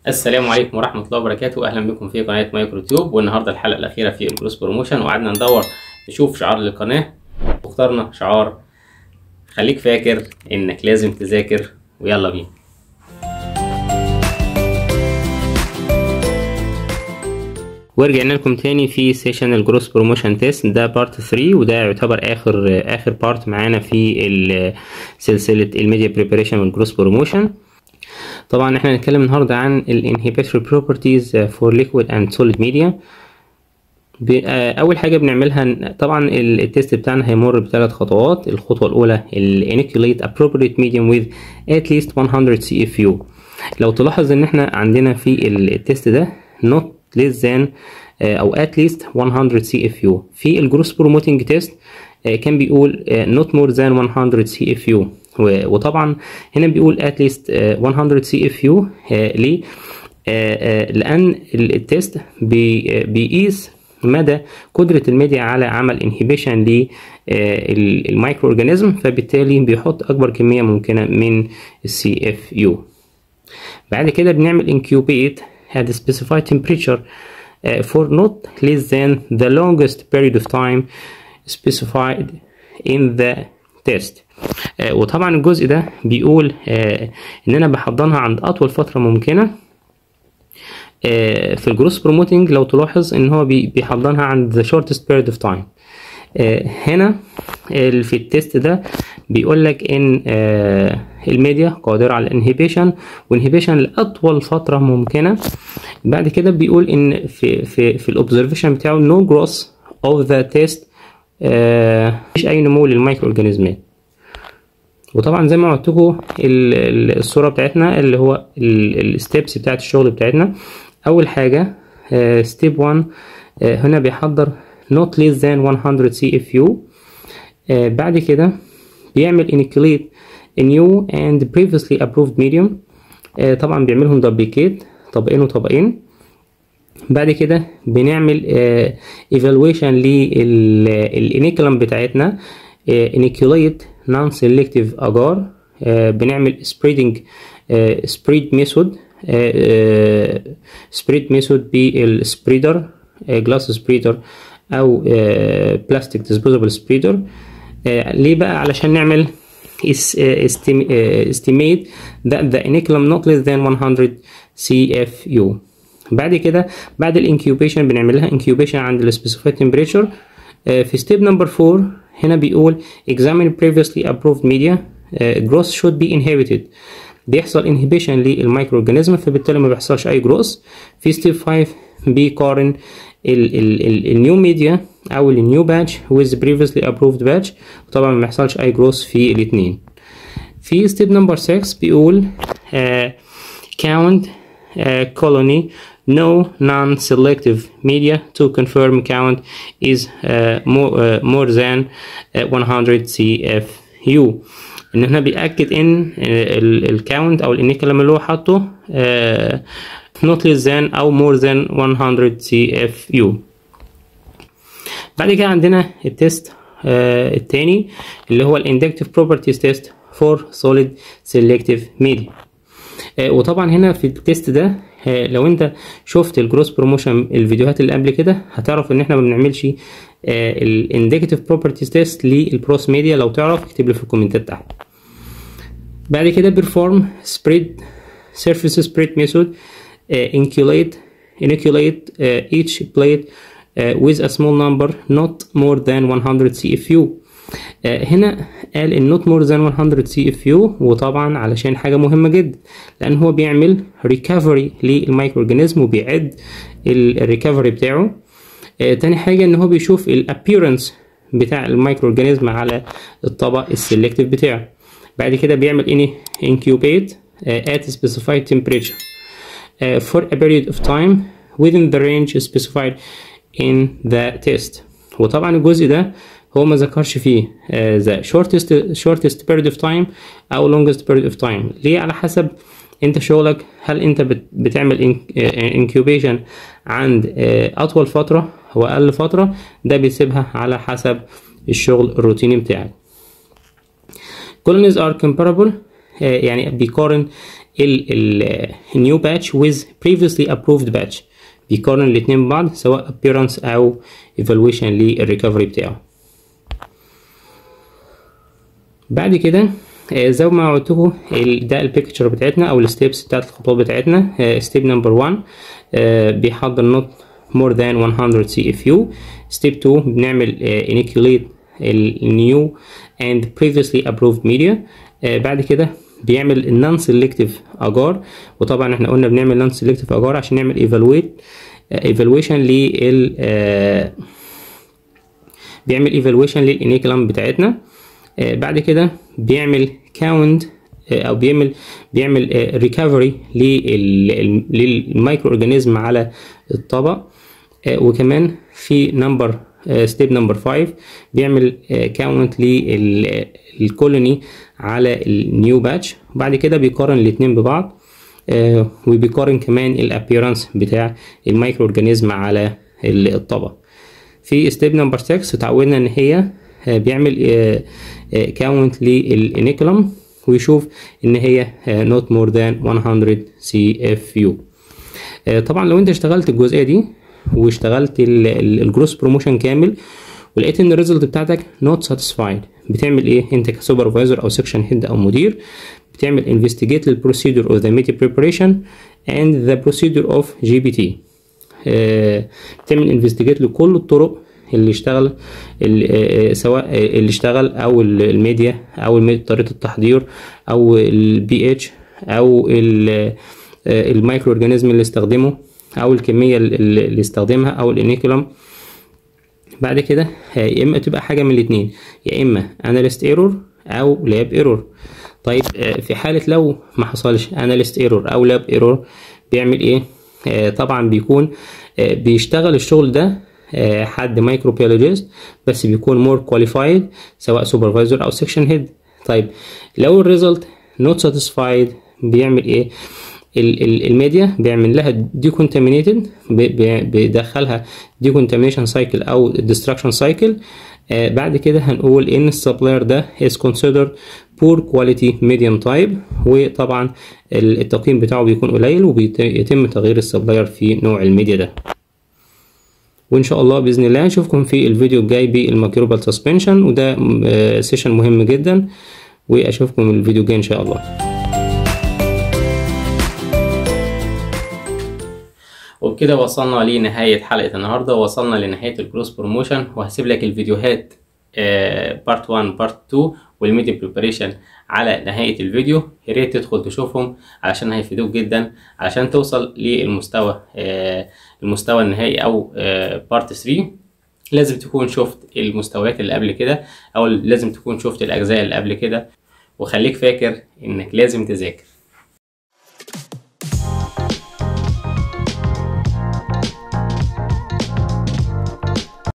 السلام عليكم ورحمة الله وبركاته أهلا بكم في قناة مايكرو تيوب والنهاردة الحلقة الأخيرة في الكروس بروموشن وقعدنا ندور نشوف شعار للقناة واخترنا شعار خليك فاكر إنك لازم تذاكر ويلا بينا ورجعنا لكم تاني في سيشن الجروس بروموشن تيست ده بارت 3 وده يعتبر اخر اخر بارت معانا في سلسله الميديا بريباريشن والجروس بروموشن طبعا احنا هنتكلم النهارده عن الانهبيتوري بروبرتيز فور ليكويد اند سوليد ميديا اول حاجه بنعملها طبعا التيست بتاعنا هيمر بثلاث خطوات الخطوه الاولى الانيكوليت appropriate medium with at least 100 CFU لو تلاحظ ان احنا عندنا في التيست ده not less than او at least 100 CFU في الجروس بروموتنج تيست كان بيقول not more than 100 CFU وطبعا هنا بيقول at least 100 CFU ليه؟ لأن التيست بيقيس مدى قدرة الميديا على عمل انهبيشن للمايكرو اورجانيزم فبالتالي بيحط أكبر كمية ممكنة من السي اف يو بعد كده بنعمل انكيوبيت at a specified temperature uh, for not less than the longest period of time specified in the test uh, وطبعا الجزء ده بيقول uh, ان انا بحضنها عند اطول فتره ممكنه في الجروس بروموتنج لو تلاحظ ان هو بيحضنها عند the shortest period of time هنا في التيست ده بيقول لك ان الميديا قادرة على الانهبيشن وانهبيشن لأطول فترة ممكنة بعد كده بيقول ان في في في الاوبزرفيشن بتاعه no growth of the test مفيش اي نمو للمايكرو اورجانيزمات وطبعا زي ما قلت لكم الصوره بتاعتنا اللي هو الستبس بتاعت الشغل بتاعتنا اول حاجه ستيب 1 هنا بيحضر not less than 100 CFU بعد كده بيعمل inoculate a new and previously approved medium طبعا بيعملهم duplicate طبقين وطبقين بعد كده بنعمل evaluation للانيكلم بتاعتنا inoculate non-selective agar بنعمل spreading spread method spread method بالسبريدر جلاس سبريدر او بلاستيك ديسبوزبل سبريدر ليه بقى علشان نعمل estimate that the inoculum not less than 100 CFU بعد كده بعد الانكيوبيشن بنعمل لها انكيوبيشن عند السبيسيفايد تمبريتشر في ستيب نمبر 4 هنا بيقول examine previously approved media uh, growth should be inhibited بيحصل انهبيشن للمايكرو اورجانيزم فبالتالي ما بيحصلش اي جروث في ستيب 5 بيقارن النيو ميديا او النيو باتش with previously approved batch طبعا ما بيحصلش اي جروث في الاثنين في ستيب نمبر 6 بيقول uh, count uh, colony no non-selective media to confirm count is uh, more, uh, more than uh, 100 CFU ان احنا بيأكد ان الكاونت او الانيكلم اللي هو حاطه not less than او more than 100 CFU بعد كده عندنا التيست التاني اللي هو الاندكتيف بروبرتيز تيست فور solid selective media وطبعا هنا في التيست ده لو انت شفت الجروس بروموشن الفيديوهات اللي قبل كده هتعرف ان احنا ما بنعملش الانديكتيف بروبرتيز تيست للبروس ميديا لو تعرف اكتب لي في الكومنتات تحت بعد كده بيرفورم سبريد سيرفيس سبريد ميثود انكيوليت inoculate uh, each plate uh, with a small number not more than 100 CFU uh, هنا قال ان not more than 100 CFU وطبعا علشان حاجة مهمة جدا لان هو بيعمل ريكفري للمايكرو اورجانيزم وبيعد الريكفري بتاعه آه تاني حاجة ان هو بيشوف الابيرنس بتاع المايكرو اورجانيزم على الطبق السلكتيف بتاعه بعد كده بيعمل اني incubate uh, at a specified temperature uh, for a period of time within the range specified in the test وطبعا الجزء ده هو ما ذكرش فيه uh, the shortest shortest period of time او longest period of time ليه على حسب انت شغلك هل انت بتعمل incubation عند اطول فتره او اقل فتره ده بيسيبها على حسب الشغل الروتيني بتاعك colonies are comparable يعني بيقارن النيو باتش with previously approved batch بيقارن الاتنين ببعض سواء appearance او evaluation للريكفري بتاعه بعد كده آه، زي ما قلت لكم ال- ده البيكتشر بتاعتنا او الستيبس بتاعت الخطوات بتاعتنا ستيب نمبر 1 بيحضر نوت more than 100 CFU ستيب 2 بنعمل انيكيوليت النيو and previously approved media آه، بعد كده بيعمل النون سيلكتيف اجار وطبعا احنا قلنا بنعمل نون سيلكتيف اجار عشان نعمل ايفالويت ايفالويشن لل آه، بيعمل ايفالويشن للانيكلام بتاعتنا آه، بعد كده بيعمل كاونت او بيعمل بيعمل ريكفري للمايكرو اورجانيزم على الطبق آه، وكمان في نمبر ستيب نمبر 5 بيعمل كاونت للكولوني على النيو باتش وبعد كده بيقارن الاتنين ببعض آه، وبيقارن كمان الابيرنس بتاع المايكرو اورجانيزم على الطبق في ستيب نمبر 6 اتعودنا ان هي آه، بيعمل كاونت للانيكلم ويشوف ان هي نوت مور ذان 100 سي اف يو طبعا لو انت اشتغلت الجزئيه دي واشتغلت الجروس بروموشن كامل ولقيت ان الريزلت بتاعتك نوت ساتيسفايد بتعمل ايه انت كسوبرفايزر او سكشن هيد او مدير بتعمل investigate the procedure of the media preparation and the procedure of GPT آه، بتعمل انفستيجيت لكل الطرق اللي اشتغل اللي آه، سواء اللي اشتغل او ال- الميديا او الميديا طريقه التحضير او البي اتش او ال- آه، المايكرو اورجانيزم اللي استخدمه او الكميه اللي اللي استخدمها او الانيكولم بعد كده آه، يا اما تبقى حاجه من الاثنين يا اما اناليست ايرور او لاب ايرور طيب آه، في حاله لو ما حصلش اناليست ايرور او لاب ايرور بيعمل ايه آه، طبعا بيكون آه، بيشتغل الشغل ده آه، حد مايكروبيولوجيست بس بيكون مور كواليفايد سواء سوبرفايزر او سكشن هيد طيب لو الريزلت نوت ساتيسفايد بيعمل ايه ال- ال- الميديا بيعمل لها ديكونتامينيتد بيدخلها ديكونتامينيشن سايكل او ديستراكشن سايكل بعد كده هنقول ان السبلاير ده is considered poor quality medium type وطبعا ال- التقييم بتاعه بيكون قليل وبيتم تغيير السبلاير في نوع الميديا ده وان شاء الله باذن الله نشوفكم في الفيديو الجاي بالماكروبال سسبنشن وده سيشن مهم جدا واشوفكم الفيديو الجاي ان شاء الله وبكده وصلنا لنهاية حلقة النهاردة وصلنا لنهاية الكروس بروموشن وهسيب لك الفيديوهات بارت 1 بارت 2 والميديا بريباريشن على نهاية الفيديو يا ريت تدخل تشوفهم علشان هيفيدوك جدا علشان توصل للمستوى آه، المستوى النهائي او بارت 3 لازم تكون شفت المستويات اللي قبل كده او لازم تكون شفت الاجزاء اللي قبل كده وخليك فاكر انك لازم تذاكر